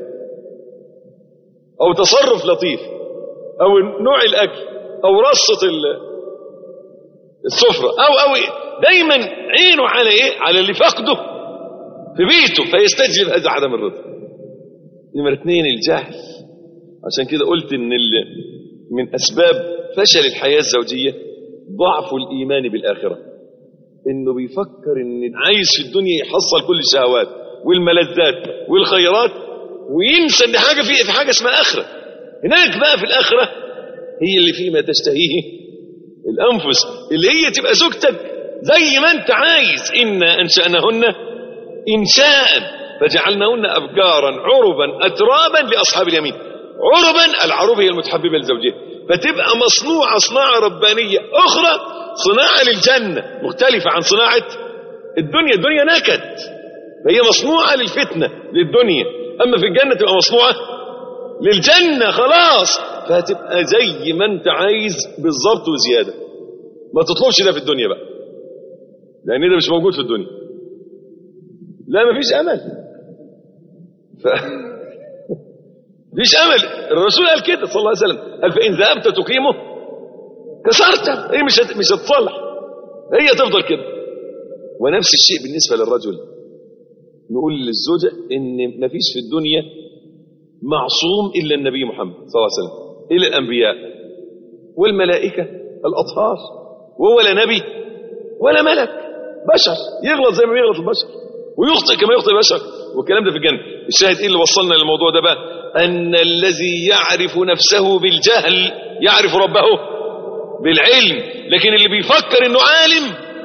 أو تصرف لطيف أو نوع الأكل أو رصة ال- السفرة أو أو إيه؟ دايما عينه على إيه؟ على اللي فقده في بيته فيستجلب هذا عدم الرضا نمرة اثنين الجهل عشان كده قلت ان ال- من اسباب فشل الحياه الزوجيه ضعف الايمان بالاخره انه بيفكر ان عايز في الدنيا يحصل كل الشهوات والملذات والخيرات وينسى ان حاجه في في حاجه اسمها اخره هناك بقى في الاخره هي اللي فيما تشتهيه الانفس اللي هي تبقى زوجتك زي ما انت عايز انا انشانهن انشاء فجعلناهن ابكارا عربا اترابا لاصحاب اليمين عربا العروب هي المتحببه لزوجها فتبقى مصنوعه صناعه ربانيه اخرى صناعه للجنه مختلفه عن صناعه الدنيا الدنيا نكد فهي مصنوعه للفتنه للدنيا اما في الجنه تبقى مصنوعه للجنه خلاص فهتبقى زي ما انت عايز بالظبط وزياده ما تطلبش ده في الدنيا بقى لان ده مش موجود في الدنيا لا مفيش امل ف... مفيش امل الرسول قال كده صلى الله عليه وسلم قال فان ذهبت تقيمه كسرته هي مش هت... مش هتصلح هي تفضل كده ونفس الشيء بالنسبه للرجل نقول للزوجه ان مفيش في الدنيا معصوم الا النبي محمد صلى الله عليه وسلم الا الانبياء والملائكه الاطهار وهو لا نبي ولا ملك بشر يغلط زي ما بيغلط البشر ويخطئ كما يخطئ البشر والكلام ده في الجنه الشاهد ايه اللي وصلنا للموضوع ده بقى ان الذي يعرف نفسه بالجهل يعرف ربه بالعلم لكن اللي بيفكر انه عالم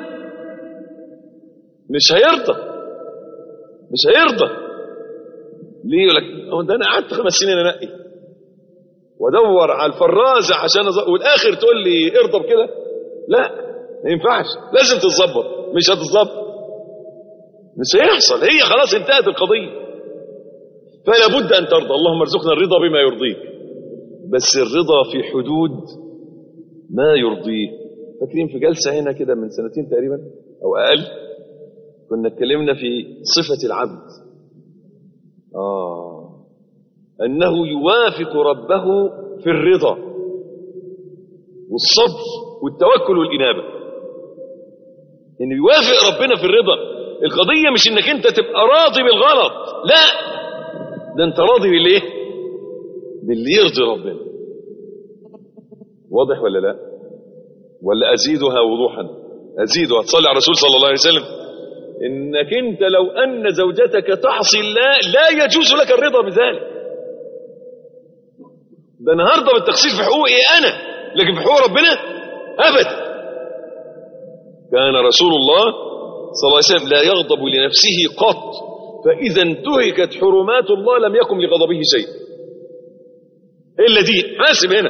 مش هيرضى مش هيرضى ليه يقول لك هو ده انا قعدت خمس سنين انقي وادور على الفرازه عشان أز... والاخر تقول لي ارضى بكده لا ما ينفعش لازم تتظبط مش هتتظبط مش هيحصل هي خلاص انتهت القضيه فلا بد ان ترضى اللهم ارزقنا الرضا بما يرضيك بس الرضا في حدود ما يرضيه فاكرين في جلسه هنا كده من سنتين تقريبا او اقل كنا اتكلمنا في صفه العبد اه انه يوافق ربه في الرضا والصبر والتوكل والانابه انه يوافق ربنا في الرضا القضيه مش انك انت تبقى راضي بالغلط لا ده انت راضي بالايه باللي يرضي ربنا واضح ولا لا ولا ازيدها وضوحا ازيدها تصلي على الرسول صلى الله عليه وسلم انك انت لو ان زوجتك تعصي الله لا يجوز لك الرضا بذلك ده انا هرضى بالتقصير في حقوقي انا لكن في حقوق ربنا ابدا كان رسول الله صلى الله عليه وسلم لا يغضب لنفسه قط فاذا انتهكت حرمات الله لم يكن لغضبه شيء الا دي حاسب هنا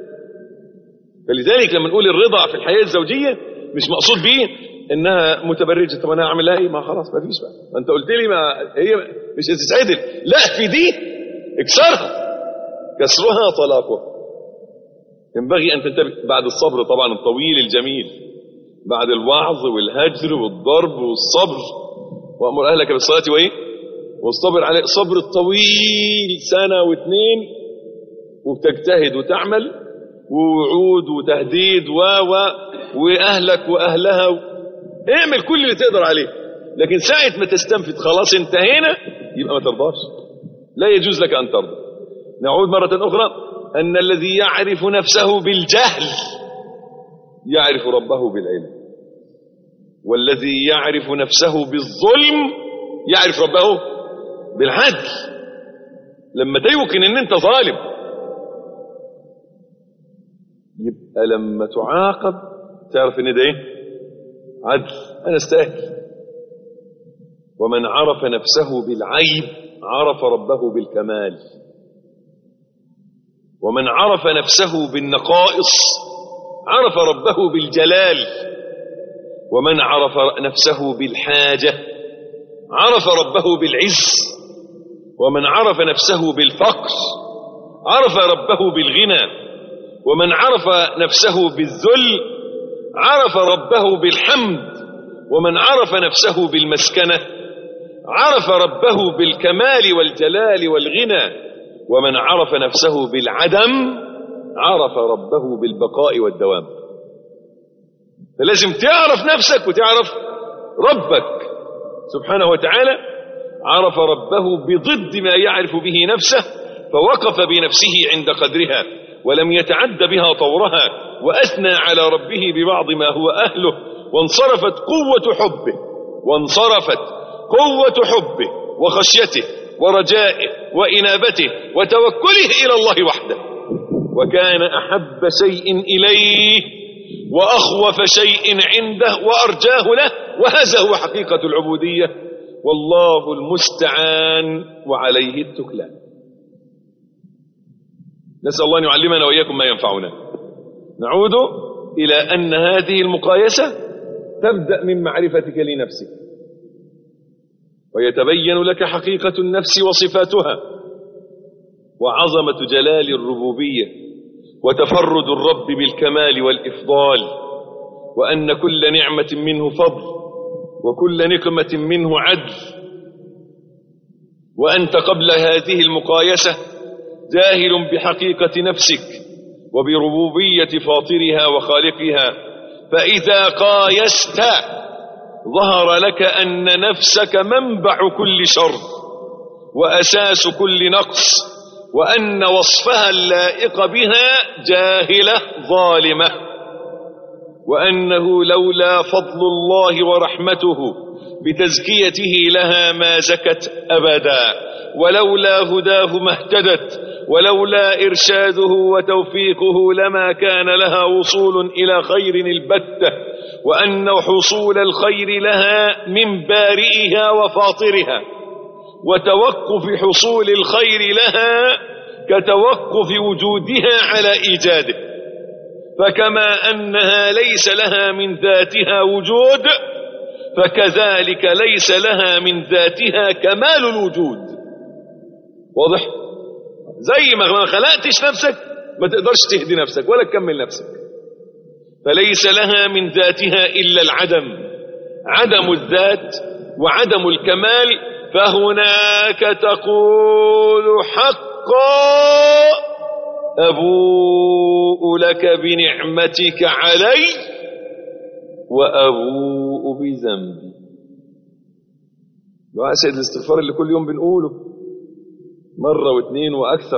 فلذلك لما نقول الرضا في الحياه الزوجيه مش مقصود بيه انها متبرجه طب انا اعمل لها ايه ما خلاص ما فيش بقى ما انت قلت لي ما هي مش هتتعدل لا في دي اكسرها كسرها طلاقها ينبغي ان تنتبه بعد الصبر طبعا الطويل الجميل بعد الوعظ والهجر والضرب والصبر وامر اهلك بالصلاه وايه والصبر عليه صبر الطويل سنه واثنين وبتجتهد وتعمل ووعود وتهديد و و واهلك واهلها و... اعمل كل اللي تقدر عليه لكن ساعة ما تستنفد خلاص انتهينا يبقى ما ترضاش لا يجوز لك ان ترضى نعود مرة اخرى ان الذي يعرف نفسه بالجهل يعرف ربه بالعلم والذي يعرف نفسه بالظلم يعرف ربه بالعدل لما تيوقن ان انت ظالم يبقى لما تعاقب تعرف ان ده ايه عدل انا استاهل ومن عرف نفسه بالعيب عرف ربه بالكمال ومن عرف نفسه بالنقائص عرف ربه بالجلال ومن عرف نفسه بالحاجه عرف ربه بالعز ومن عرف نفسه بالفقر عرف ربه بالغنى ومن عرف نفسه بالذل عرف ربه بالحمد ومن عرف نفسه بالمسكنة عرف ربه بالكمال والجلال والغنى ومن عرف نفسه بالعدم عرف ربه بالبقاء والدوام فلازم تعرف نفسك وتعرف ربك سبحانه وتعالى عرف ربه بضد ما يعرف به نفسه فوقف بنفسه عند قدرها ولم يتعد بها طورها وأثنى على ربه ببعض ما هو أهله وانصرفت قوة حبه وانصرفت قوة حبه وخشيته ورجائه وإنابته وتوكله إلى الله وحده وكان أحب شيء إليه وأخوف شيء عنده وأرجاه له وهذا هو حقيقة العبودية والله المستعان وعليه التكلان نسأل الله أن يعلمنا وإياكم ما ينفعنا نعود إلى أن هذه المقايسة تبدأ من معرفتك لنفسك ويتبين لك حقيقة النفس وصفاتها وعظمة جلال الربوبية وتفرد الرب بالكمال والإفضال وأن كل نعمة منه فضل وكل نقمة منه عدل وأنت قبل هذه المقايسة جاهل بحقيقة نفسك وبربوبية فاطرها وخالقها فإذا قايست ظهر لك أن نفسك منبع كل شر وأساس كل نقص وأن وصفها اللائق بها جاهلة ظالمة وأنه لولا فضل الله ورحمته بتزكيته لها ما زكت أبدا ولولا هداه ما اهتدت ولولا إرشاده وتوفيقه لما كان لها وصول إلى خير البتة وأن حصول الخير لها من بارئها وفاطرها وتوقف حصول الخير لها كتوقف وجودها على إيجاده فكما أنها ليس لها من ذاتها وجود فكذلك ليس لها من ذاتها كمال الوجود واضح زي ما خلقتش نفسك ما تقدرش تهدي نفسك ولا تكمل نفسك فليس لها من ذاتها إلا العدم عدم الذات وعدم الكمال فهناك تقول حقا أبوء لك بنعمتك علي وأبوء بذنبي دعاء سيد الاستغفار اللي كل يوم بنقوله مرة واثنين وأكثر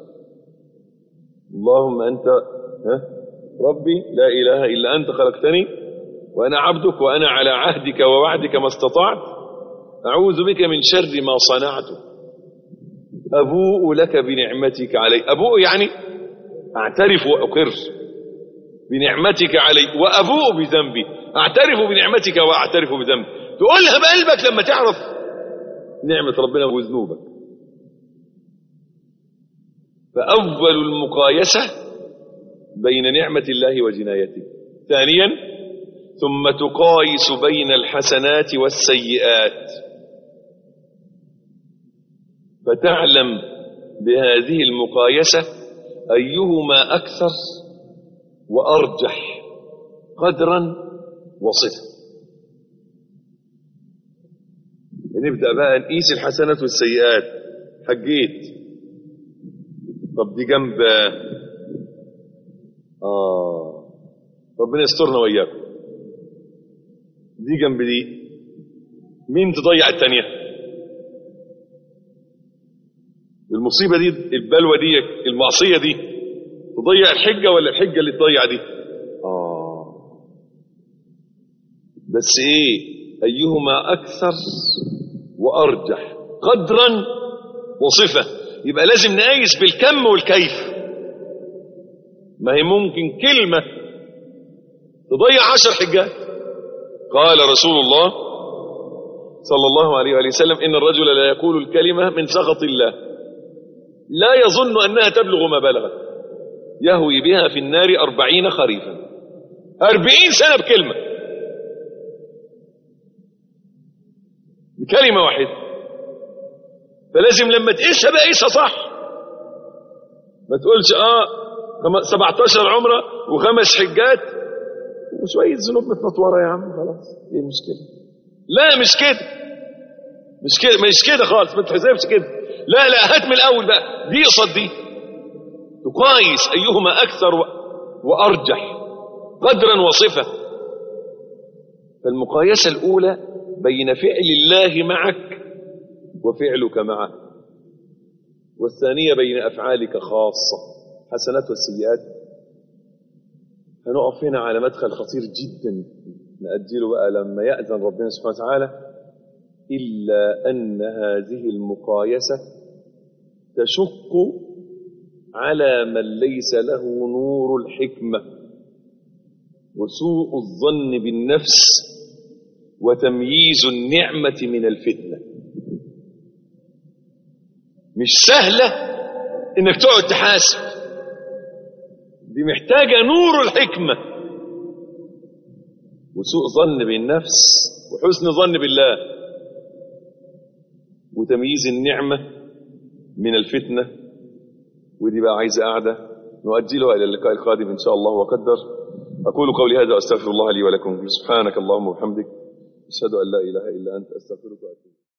اللهم أنت ها ربي لا إله إلا أنت خلقتني وأنا عبدك وأنا على عهدك ووعدك ما استطعت أعوذ بك من شر ما صنعت أبوء لك بنعمتك علي أبوء يعني أعترف وأقر بنعمتك علي وأبوء بذنبي أعترف بنعمتك وأعترف بذنبي تقولها بقلبك لما تعرف نعمة ربنا وذنوبك فأول المقايسة بين نعمة الله وجنايته ثانيا ثم تقايس بين الحسنات والسيئات فتعلم بهذه المقايسة أيهما أكثر وأرجح قدرا وصفا نبدأ بقى نقيس الحسنات والسيئات حجيت طب دي جنب آه ربنا يسترنا وإياكم دي جنب دي مين تضيع التانية المصيبة دي البلوى دي المعصية دي تضيع الحجة ولا الحجة اللي تضيع دي آه بس ايه أيهما أكثر وأرجح قدرا وصفة يبقى لازم نقايس بالكم والكيف ما هي ممكن كلمة تضيع عشر حجات قال رسول الله صلى الله عليه وآله وسلم إن الرجل لا يقول الكلمة من سخط الله لا يظن أنها تبلغ ما بلغت يهوي بها في النار أربعين خريفا أربعين سنة بكلمة بكلمة واحدة فلازم لما تقيسها بقى قيسها صح ما تقولش اه 17 عمرة وخمس حجات وشويه ذنوب متنطوره يا عم خلاص ايه المشكله لا مش كده مش كده مش كده خالص ما تحسبش كده لا لا هات من الاول بقى دي قصاد دي تقايس ايهما اكثر و- وارجح قدرا وصفه فالمقايسه الاولى بين فعل الله معك وفعلك معه والثانيه بين افعالك خاصه حسنات والسيئات هنقف هنا على مدخل خطير جدا نأجله بقى لما يأذن ربنا سبحانه وتعالى إلا أن هذه المقايسة تشق على من ليس له نور الحكمة وسوء الظن بالنفس وتمييز النعمة من الفتنة مش سهلة إنك تقعد تحاسب دي محتاجة نور الحكمة وسوء ظن بالنفس وحسن ظن بالله وتمييز النعمة من الفتنة ودي بقى عايزة قاعدة نؤجلها إلى اللقاء القادم إن شاء الله وقدر أقول قولي هذا أستغفر الله لي ولكم سبحانك اللهم وبحمدك أشهد أن لا إله إلا أنت أستغفرك وأتوب